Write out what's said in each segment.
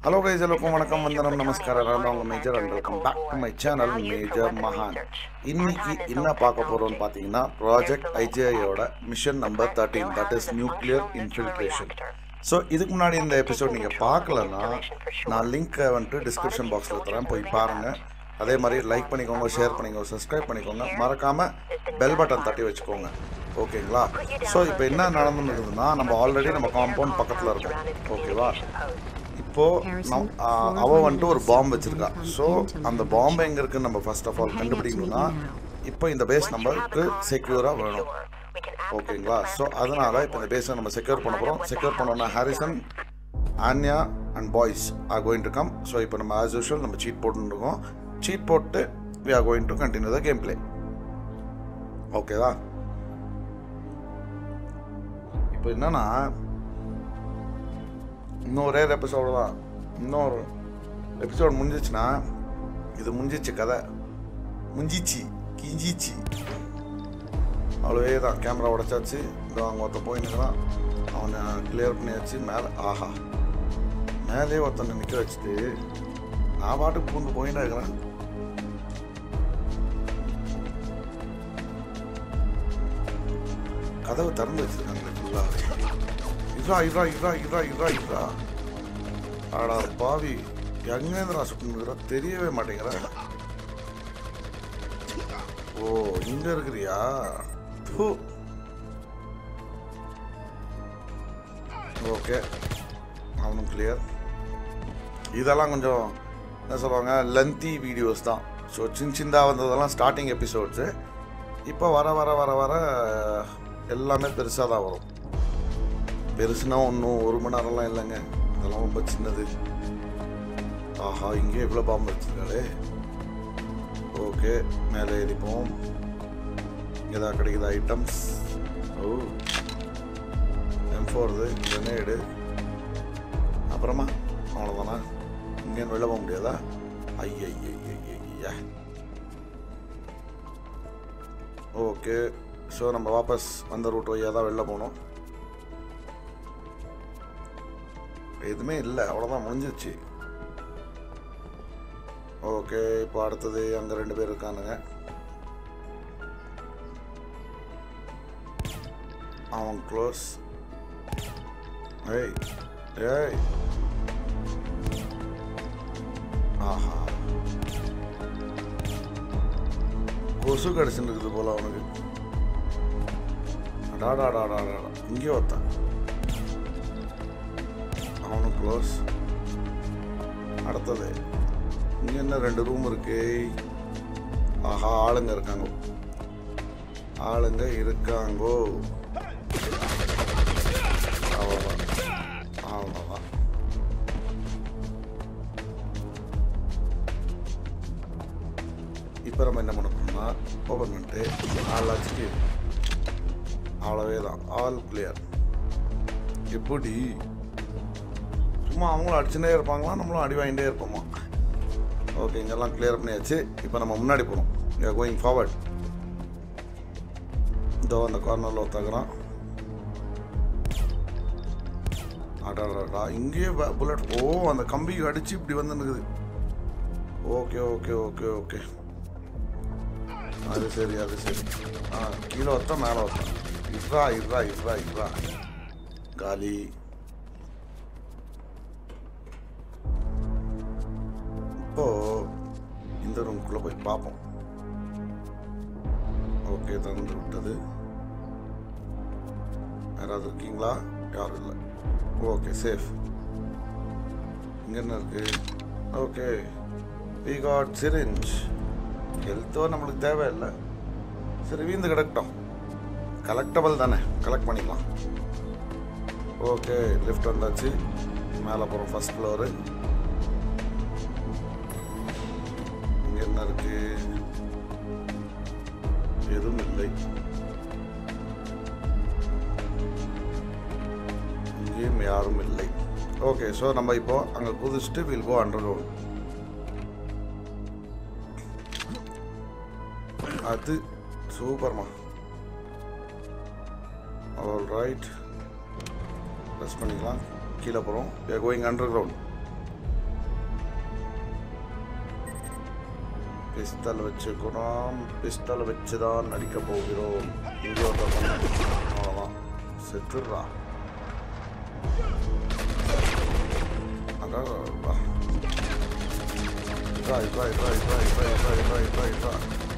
Hello guys எல்லாருக்கும் வணக்கம் வந்தனம் நமஸ்காரம் நான் உங்கள் major and welcome back to my channel major மகான் இன்னைக்கு என்ன பார்க்க போகிறோம்னு பார்த்தீங்கன்னா ப்ராஜெக்ட் ஐஜிஐயோட mission number thirteen that is nuclear infiltration so இதுக்கு முன்னாடி இந்த எபிசோட் நீங்கள் பார்க்கலன்னா நான் லிங்க்கை வந்துட்டு டிஸ்கிரிப்ஷன் பாக்ஸில் தரேன் போய் பாருங்கள் அதே மாதிரி லைக் பண்ணிக்கோங்க ஷேர் பண்ணிக்கோங்க சப்ஸ்கிரைப் பண்ணிக்கோங்க மறக்காமல் பெல் பட்டன் தட்டி வச்சுக்கோங்க ஓகேங்களா ஸோ இப்போ என்ன நடந்துருக்குதுன்னா நம்ம ஆல்ரெடி நம்ம காம்பவுண்ட் பக்கத்தில் இருக்கோம் ஓகேவா இப்போ நம்- ஆ, அவ வந்துட்டு ஒரு பாம்பு வச்சிருக்கா ஸோ அந்த பாம்பு எங்க இருக்குன்னு நம்ம ஃபர்ஸ்ட் ஆஃப் ஆல் கண்டுபிடிக்கணும்னா இப்போ இந்த பேஸ் நம்மளுக்கு செக்யூரா வேணும் ஓகேங்களா ஸோ அதனால இப்போ இந்த பேஸை நம்ம செக்யூர் பண்ண போகிறோம் செக்யூர் பண்ணோம்னா Harrison Anya and boys are going to come so இப்போ நம்ம ஆஸ் யூஷுவல் நம்ம சீட் போட்டுருக்கோம் சீட் போட்டு we are going to continue the game play ஓகேவா இப்போ என்னன்னா இன்னும் ஒரே எபிசோடு தான் இன்னொரு எபிசோட் முடிஞ்சிச்சுன்னா இது முடிஞ்சிச்சு கதை முடிஞ்சிச்சு கிஞ்சிச்சு அவ்வளோவே தான் கேமரா உடைச்சாச்சு இதோ அங்கே ஒருத்தன் போயின்னுக்கிறான் அவனை கிளியர் பண்ணியாச்சு மேலே ஆஹா மேலே ஒருத்தனை நிற்க வச்சுட்டு நான் பாட்டுக்கு பூந்து போயின்னு இருக்கிறேன் கதவு திறந்து வச்சிருக்காங்க ஃபுல்லாக இதா இதா இதா இதா இதா இதா ஆடா பாவி எங்கேருந்து நான் சுட்டுனுக்குறா தெரியவே மாட்டேங்கிற ஓ இங்க இருக்கிறியா ஃபு. ஓகே அவனும் கிளியர் இதெல்லாம் கொஞ்சம் என்ன சொல்லுவாங்க லென்த்தி வீடியோஸ் தான் ஸோ சின்ன சின்னதாக வந்ததெல்லாம் ஸ்டார்டிங் எபிசோட்ஸு இப்போ வர வர வர வர எல்லாமே பெருசாக தான் வரும் பெருசுனா ஒன்றும் ஒரு மணி நேரம்லாம் இல்லைங்க அதெல்லாம் ரொம்ப சின்னது ஆஹா இங்கே எவ்வளோ பாம்பு வச்சுருக்காளே ஓகே மேலே ஏறிப்போம் ஏதாவது கிடைக்குது items oh M four grenade அப்புறமா அவ்வளோதானா இங்கேன்னு வெளில போக முடியாதா ஐயா ஓகே ஸோ நம்ம வாபஸ் வந்த ரூட் வழியாக தான் வெளில போகணும் எதுவுமே இல்லை அவ்வளோதான் முடிஞ்சிருச்சு ஓகே இப்போ அடுத்தது அங்கே ரெண்டு பேர் இருக்கானுங்க அவன் க்ளோஸ் ஏய் ஏய் ஆஹா கொசு கடிச்சுன்னு இருக்குது போல அவனுக்கு அடாடாடாடாடா இங்கே ஒருத்தன் அவனும் க்ளோஸ் அடுத்தது இங்கே என்ன ரெண்டு ரூம் இருக்கு ஆஹா ஆளுங்க இருக்காங்க ஆளுங்க இருக்காங்கோ அவ்வளோதான் அவ்வளோதான் இப்போ நம்ம என்ன பண்ண போறோம்னா ஓப்பன் பண்ணிட்டு ஆள் ஆச்சுக்கு அவ்வளவே தான் ஆல் கிளியர் எப்படி சும்மா அவங்களும் அடிச்சுட்டே இருப்பாங்களா நம்மளும் அடி வாங்கிட்டே இருப்போமா ஓகே இங்கெல்லாம் கிளியர் பண்ணியாச்சு இப்போ நம்ம முன்னாடி போகிறோம் இங்கே கோயிங் ஃபார்வர்ட் இதோ அந்த கார்னரில் ஒருத்தக்குறான் அடாடா இங்கேயே புல்லட் ஓ அந்த கம்பி அடிச்சு இப்படி வந்து நிற்குது ஓகே ஓகே ஓகே ஓகே அது சரி அது சரி ஆ கீழே ஒருத்தன் மேலே ஒருத்தன் இட்ரா இட்ரா இட்ரா இட்ரா காலி இப்போ இந்த ரூம்குள்ளே போய் பார்ப்போம் ஓகே திறந்து விட்டது யாராவது இருக்கீங்களா யாரும் இல்லை ஓகே சேஃப் இங்கே என்ன இருக்கு ஓகே வி காட் சிரிஞ்ச் ஹெல்த்தோ நம்மளுக்கு தேவையில்லை சரி வீந்து கிடக்கட்டும் கலெக்டபிள் தானே கலெக்ட் பண்ணிக்கலாம் ஓகே லிஃப்ட் வந்தாச்சு மேலே போகிறோம் ஃபர்ஸ்ட் ஃப்ளோரு இங்கே என்ன இருக்கு எதுவும் இல்லை இங்கேயும் யாரும் இல்லை ஓகே ஸோ நம்ம இப்போ அங்கே குதிச்சுட்டு வில் கோ அண்டர் கிரவுண்ட் அது சூப்பர்மா ஆல் ரைட் ப்ரெஸ் பண்ணிக்கலாம் கீழே போகிறோம் we are going underground pistol வச்சுக்கிறோம் பிஸ்தல் வச்சு தான் நடிக்க போகிறோம் இங்கே ஒரு அவ்வளோதான் செத்துடுறா அதான் வா. இதா இதா இதா இதா இதா இதா இதா இதா இதா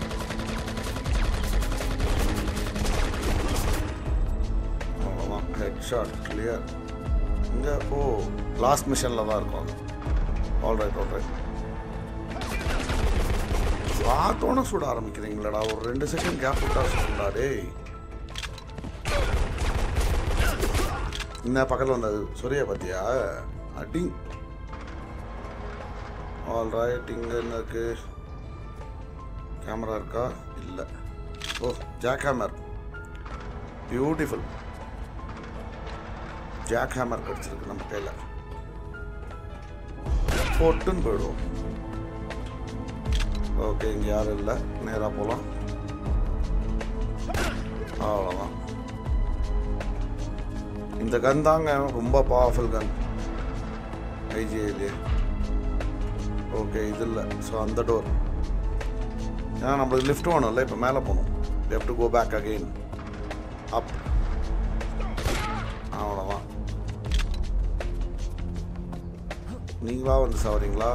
அவ்வளோதான் ஹெட் ஷாட் கிளியர் இங்கே ஓ லாஸ்ட் மிஷனில் தான் இருக்கும் ஆல் ரைட் ஆல் ரைட் பார்த்தோன்னே சுட ஆரம்பிக்கிறீங்களடா ஒரு ரெண்டு செகண்ட் கேப் விட்டா சுடா டேய் என்ன பக்கத்தில் வந்தது சொரியா பார்த்தியா அடி ஆல் ரைட் இங்கே என்ன இருக்கு கேமரா இருக்கா இல்லை oh jackhammer beautiful jackhammer கிடச்சிருக்கு நம்ம கையில் போட்டுன்னு போயிடுவோம் ஓகே இங்கே யாரும் இல்லை நேராக போகலாம் அவ்வளோதான் இந்த கன் தாங்க ரொம்ப பவர்ஃபுல் கன் ஐஜிஐலே ஓகே இது இல்லை ஸோ அந்த டோர் ஏன்னா நம்மளுக்கு லிஃப்ட் வேணும்ல இப்போ மேலே போகணும் left go back again up அவ்வளோதான் நீங்களா வந்து சாவறீங்களா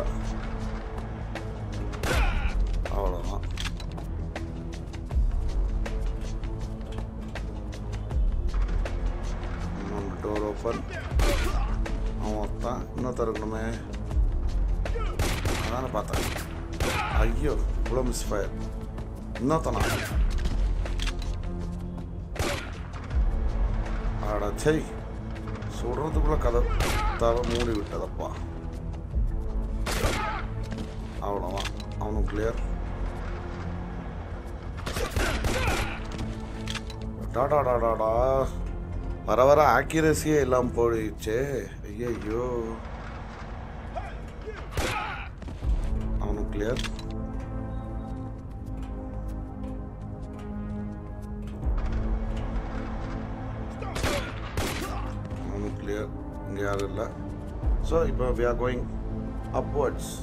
அவ்வளோதான் இன்னொன்று டோர் ஓப்பன் அவன் தான் இன்னும் திறக்கணுமே அதானே பார்த்தேன் ஐயோ இவ்வளோ மிஸ் ஃபயர் இன்னொருத்தனா ஆடா சை சுடுறதுக்குள்ள கதை தலை மூடி விட்டதப்பா அவ்வளோதான் அவனும் கிளியர் டாடா டாடாடா வர வர ஆக்யூரஸியே இல்லாமல் போயிடுச்சே ஐயோ அவனும் கிளியர் அவனும் கிளியர் இங்கே யாரும் இல்லை ஸோ இப்போ we are going upwards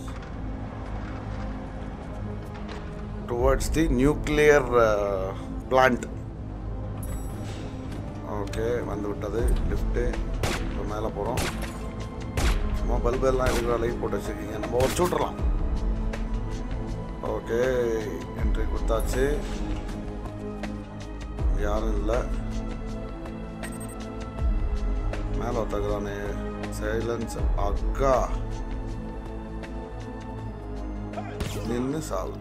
towards the nuclear plant okay வந்து விட்டது லிஃப்ட்டு இப்போ மேலே போகிறோம் சும்மா பல்பு எல்லாம் இருக்கிற லைட் போட்டு வச்சுருக்கீங்க நம்ம உடச்சு விட்றலாம் ஓகே என்ட்ரி கொடுத்தாச்சு யாரும் இல்லை மேலே ஒருத்தக்குறானே சைலன்ஸ் அக்கா நின்று சாவு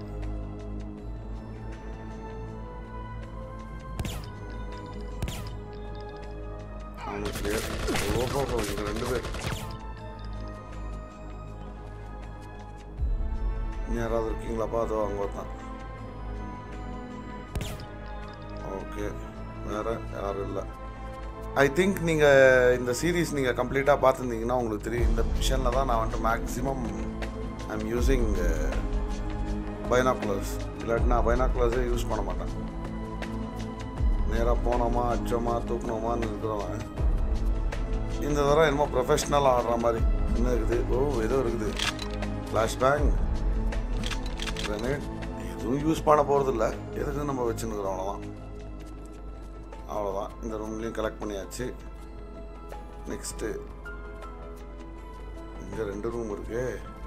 அவனுக்கு clear. ஓஹோ இங்க ரெண்டு பேர் இங்க யாராவது இருக்கீங்களாப்பா அதோ அங்கே ஒருத்தன் ஓகே வேற யாரும் இல்லை ஐ திங்க் நீங்கள் இந்த சீரீஸ் நீங்கள் கம்ப்ளீட்டாக பார்த்துருந்தீங்கன்னா உங்களுக்கு தெரியும் இந்த மிஷனில் தான் நான் வந்துட்டு maximum I am using binoculars இல்லாட்டி நான் பைனாக்குலர்ஸே யூஸ் பண்ண மாட்டேன் நேராக போனோமா அச்சோமா தூக்கணுமான்னு இருக்கிறவன் இந்த தடவை என்னமோ ப்ரொஃபஷ்னல் ஆடுற மாதிரி என்ன இருக்குது ஓ ஏதோ இருக்குது ஃப்ளாஷ் பேங் கிரனேட் எதுவும் யூஸ் பண்ண போகிறது இல்லை எதுக்கு நம்ம வச்சுருக்கிறோம் அவ்வளோதான் அவ்வளோதான் இந்த ரூம்லேயும் கலெக்ட் பண்ணியாச்சு நெக்ஸ்ட்டு இங்கே ரெண்டு ரூம் இருக்கு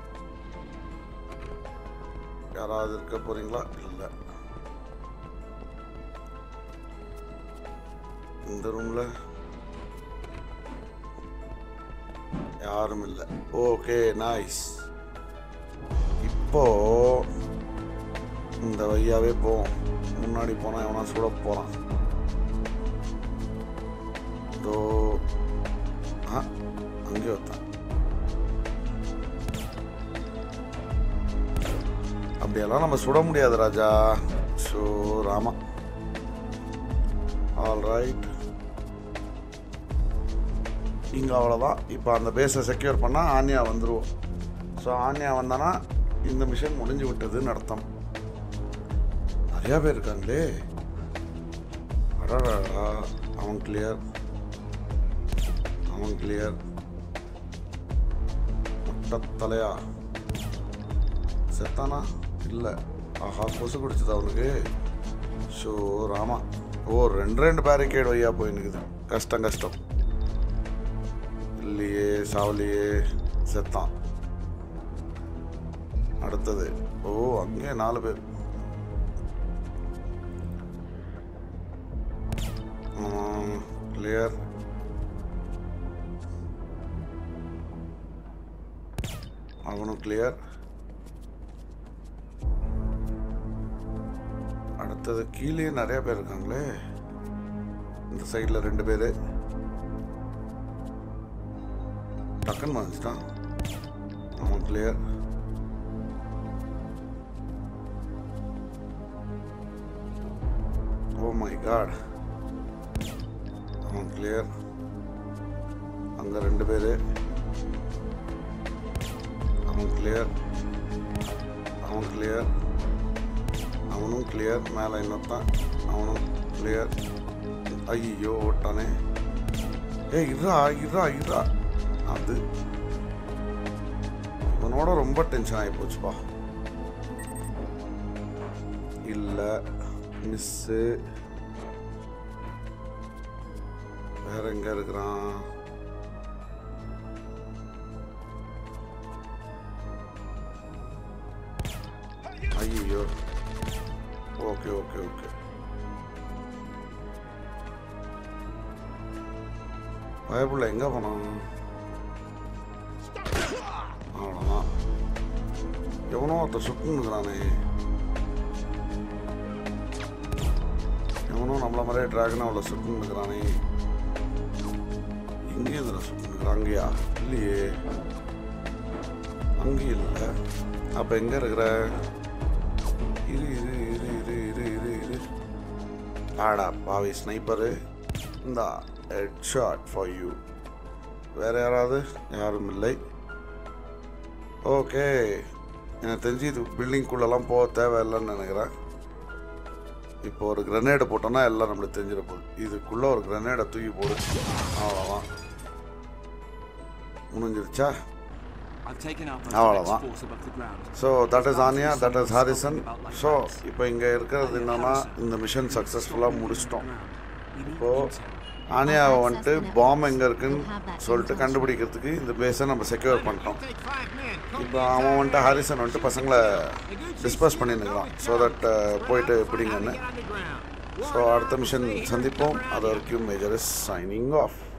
யாராவது இருக்க போகிறீங்களா இல்லை இந்த ரூமில் யாரும் இல்லை ஓகே நைஸ் இப்போ இந்த வழியாவே போவோம் முன்னாடி போனால் எவனா சுட போகிறான் இதோ ஆ அங்கே ஒருத்தன் அப்படியெல்லாம் நம்ம சுட முடியாது ராஜா ஸோ ராமா ஆல் ரைட் இங்கே அவ்வளோதான் இப்போ அந்த பேஸை செக்யூர் பண்ணால் ஆன்யா வந்துடுவோம் ஸோ ஆன்யா வந்தானா இந்த மிஷன் முடிஞ்சு விட்டதுன்னு அர்த்தம் நிறையா பேர் இருக்காங்களே அடடா அவன் கிளியர் அவன் கிளியர் முட்டத்தலையா செத்தானா இல்லை ஆஹா கொசு குடிச்சதா அவனுக்கு ஷோ ராமா ஓ ரெண்டு ரெண்டு பேரிகேட் வையா போயினுக்குது கஷ்டம் கஷ்டம் இல்லையே சாவலியே செத்தான் அடுத்தது ஓ அங்கே நாலு பேர் கிளியர் அவனும் கிளியர் அடுத்தது கீழே நிறைய பேர் இருக்காங்களே இந்த சைடில் ரெண்டு பேர் டக்குன்னு வந்துட்டான் அவன் கிளியர் ஓ மை காட் அவன் கிளியர் அங்கே ரெண்டு பேர் அவன் கிளியர் அவன் கிளியர் அவனும் கிளியர் மேலே இன்னொருத்தான் அவனும் கிளியர் ஐயோ ஓட்டானே ஏய் இருடா இருடா இருடா அது இவனோட ரொம்ப டென்ஷன் ஆகி போச்சுப்பா இல்லை மிஸ்ஸு வேற எங்க இருக்கிறான் ஐயோ ஓகே ஓகே ஓகே பயப்புள்ள எங்க போனான் அவ்வளோதான் எவனோ ஒருத்தர் சுட்டுனுக்குறானே எவனோ நம்மள மாதிரியே டிராகன் அவ்வளோ சுட்டுனுக்குறானே இங்கேயும் இதில் சுட்டுனுக்குறான் அங்கேயா இல்லையே அங்கேயும் இல்லை அப்போ எங்கே இருக்கிற இரு இரு இரு இரு இரு இரு இரு ஆடா பாவி ஸ்னைப்பரு இந்த ஹெட் ஷாட் ஃபார் யூ வேற யாராவது யாரும் இல்லை ஓகே எனக்கு தெரிஞ்சு இது பில்டிங்குள்ளெல்லாம் போக தேவையில்லைன்னு நினைக்கிறேன் இப்போ ஒரு கிரனேடை போட்டோன்னா எல்லாம் நம்மளுக்கு தெரிஞ்சிட போகுது இதுக்குள்ளே ஒரு கிரனேடை தூக்கி போடு அவ்வளோதான் முடிஞ்சிருச்சா I've taken out most அவ்வளோதான். of force above the ground. So that is Anya that is Harrison so இப்போ இங்கே இருக்கிறது என்னன்னா இந்த மிஷன் சக்ஸஸ்ஃபுல்லாக முடிச்சிட்டோம் இப்போ ஆனியாவை வந்துட்டு பாம் எங்கே இருக்குன்னு சொல்லிட்டு கண்டுபிடிக்கிறதுக்கு இந்த பேஸை நம்ம செக்யூர் பண்ணிட்டோம் இப்போ அவன் வந்துட்டு ஹாரிசன் வந்துட்டு பசங்களை டிஸ்பஸ் பண்ணிருக்கிறான் ஸோ தட் போயிட்டு பிடிங்கன்னு ஸோ அடுத்த மிஷன் சந்திப்போம் அது வரைக்கும் மேஜர் இஸ் சைனிங் ஆஃப்